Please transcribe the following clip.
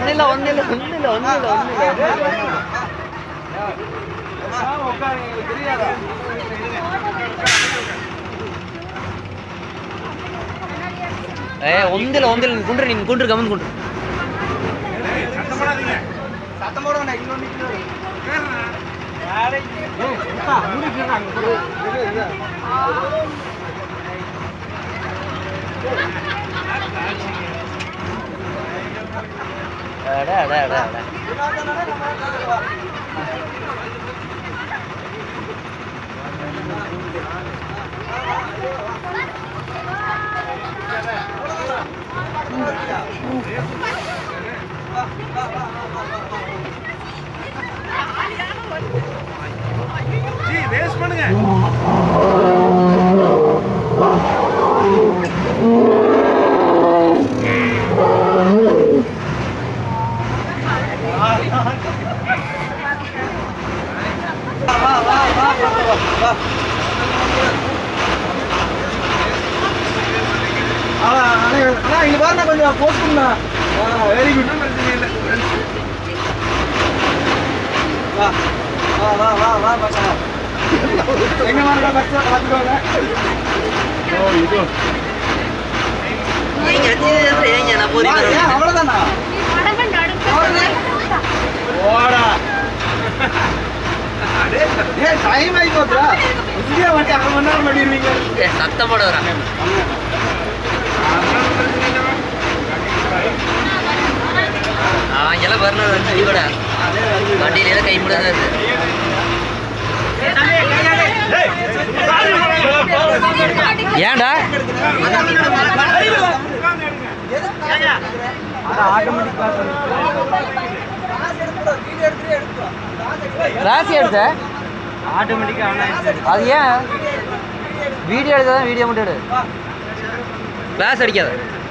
ஒன்னில்ல ஒன்னில்ல ஒன்னில்ல ஒன்னில்ல ஒன்னில்ல ஏ ஒந்தில ஒந்தில நீ குண்டு நீ குண்டு கமந்து குண்டு அட அட அட அட வேஸ்ட் பண்ணுங்க இங்க பாருங்க கொஞ்சம் போஸ்ட் பண்ணா வெரி குட் பிரச்சனை இல்லை வா வா வா வா வா பசங்க எங்க மார்க்கா பச்சை பாத்துக்கோங்க ஓ இது ஏங்க ஏங்க நான் போறேன் வா, ஏன் அவ்வளவுதானா ஓடா ஏ டைம் ஆகி போச்சுடா இங்கே வண்டி அரை மணி நேரம் பண்ணிடுவீங்க ஏ சத்தம் போட வராங்க அவங்கெல்லாம் வரணும் வந்து கூட வண்டியில எல்லாம் கை முடியாது ஏன்டா ஆட்டோமேட்டிக் கிளாஸ் எடுத்த ஆட்டோமேட்டிக்கா ஆன் அது ஏன் வீடியோ எடுத்தாதான் வீடியோ மட்டும் எடு கிளாஸ் அடிக்காத